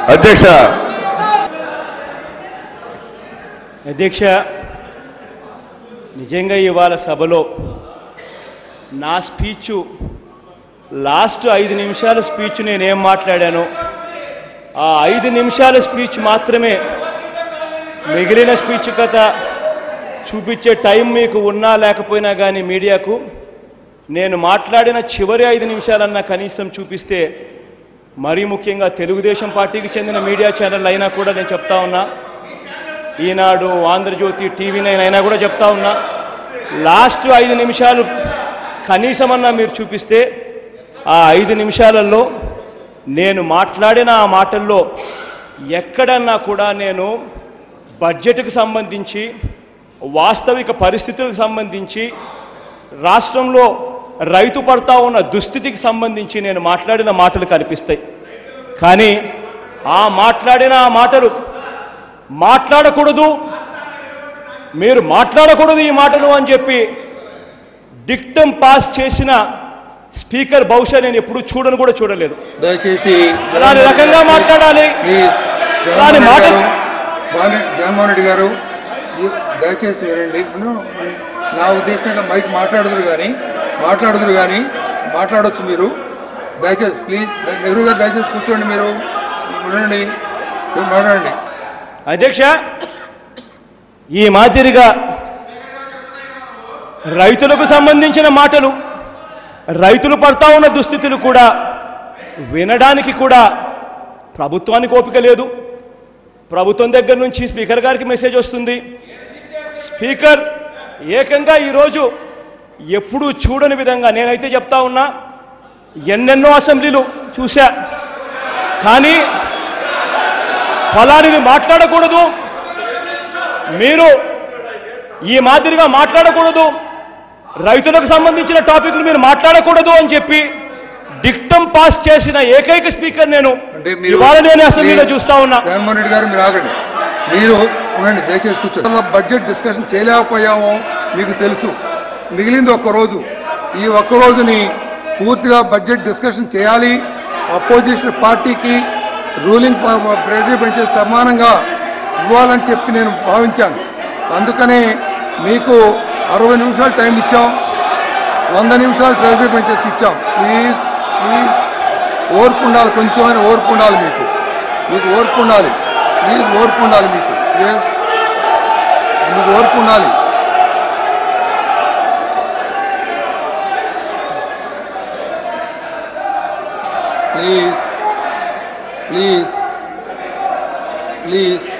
అధ్యక్ష అధ్యక్ష నిజంగా ఇవాళ సభలో నా స్పీచ్ లాస్ట్ ఐదు నిమిషాల స్పీచ్ నేనేం మాట్లాడానో ఆ ఐదు నిమిషాల స్పీచ్ మాత్రమే మిగిలిన స్పీచ్ కథ చూపించే టైం మీకు ఉన్నా లేకపోయినా కానీ మీడియాకు నేను మాట్లాడిన చివరి ఐదు నిమిషాలన్నా కనీసం చూపిస్తే మరీ ముఖ్యంగా తెలుగుదేశం పార్టీకి చెందిన మీడియా ఛానల్ అయినా కూడా నేను చెప్తా ఉన్నా ఈనాడు ఆంధ్రజ్యోతి టీవీ నైన్ అయినా కూడా చెప్తా ఉన్నా లాస్ట్ ఐదు నిమిషాలు కనీసమన్నా మీరు చూపిస్తే ఆ ఐదు నిమిషాలలో నేను మాట్లాడిన ఆ మాటల్లో ఎక్కడన్నా కూడా నేను బడ్జెట్కు సంబంధించి వాస్తవిక పరిస్థితులకు సంబంధించి రాష్ట్రంలో రైతు పడతా ఉన్న దుస్థితికి సంబంధించి నేను మాట్లాడిన మాటలు కనిపిస్తాయి కానీ ఆ మాట్లాడిన ఆ మాటలు మాట్లాడకూడదు మీరు మాట్లాడకూడదు ఈ మాటలు అని చెప్పి డిక్టం పాస్ చేసిన స్పీకర్ బహుశా నేను ఎప్పుడు చూడను కూడా చూడలేదు దయచేసి అలాంటి రకంగా మాట్లాడాలి ప్లీజ్ అలాంటి జగన్మోహన్ రెడ్డి మాట- గారు బాగానే- జగన్మోహన్ రెడ్డి గారు ఈ- దయచేసి వినండి నేను నా ఉద్దేశంగా మైక్ మాట్లాడుదురు కానీ మాట్లాడుదురు కానీ మాట్లాడొచ్చు మీరు దయచేసి ప్లీజ్ నెహ్రూ గారు దయచేసి కూర్చోండి మీరు ఉండండి మీరు మాట్లాడండి అధ్యక్ష ఈ మాదిరిగా రైతులకు సంబంధించిన మాటలు రైతులు పడతా ఉన్న దుస్థితులు కూడా వినడానికి కూడా ప్రభుత్వానికి ఓపిక లేదు ప్రభుత్వం దగ్గర నుంచి స్పీకర్ గారికి మెసేజ్ వస్తుంది స్పీకర్ ఏకంగా ఈరోజు ఎప్పుడూ చూడని విధంగా నేనైతే చెప్తా ఉన్నా ఎన్నెన్నో అసెంబ్లీలు చూశా కానీ ఫలానిది మాట్లాడకూడదు మీరు ఈ మాదిరిగా మాట్లాడకూడదు రైతులకు సంబంధించిన టాపిక్లు మీరు మాట్లాడకూడదు అని చెప్పి డిక్టం పాస్ చేసిన ఏకైక స్పీకర్ నేను అంటే మీరు ఇవాళ నేను అసెంబ్లీలో ప్లీజ్ చూస్తా ఉన్నా జగన్మోహన్ రెడ్డి గారు మీరు ఆగండి మీరు ఉండండి దయచేసి కూర్చోండి బడ్జెట్ డిస్కషన్ చేయలేకపోయామో మీకు తెలుసు మిగిలింది ఒక్క రోజు ఈ ఒక్క రోజుని పూర్తిగా బడ్జెట్ డిస్కషన్ చేయాలి అపోజిషన్ పార్టీకి రూలింగ్ ప్రెసిడెంట్ బెంచెస్ సమానంగా ఇవ్వాలని చెప్పి నేను భావించాను అందుకనే మీకు అరవై నిమిషాలు టైం ఇచ్చాం వంద నిమిషాలు ట్రెజరీ బెంచెస్కి ఇచ్చాం ప్లీజ్ ప్లీజ్ ఓర్పు ఉండాలి కొంచెమైనా ఓర్పు ఉండాలి మీకు మీకు ఓర్పు ఉండాలి ప్లీజ్ ఓర్పు ఉండాలి మీకు ఎస్ మీకు ఓర్పు ఉండాలి ప్లీజ్ ప్లీజ్ ప్లీజ్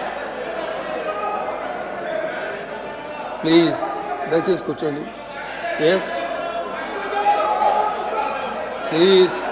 ప్లీజ్ దయచేసి కూర్చోండి ఎస్ ప్లీజ్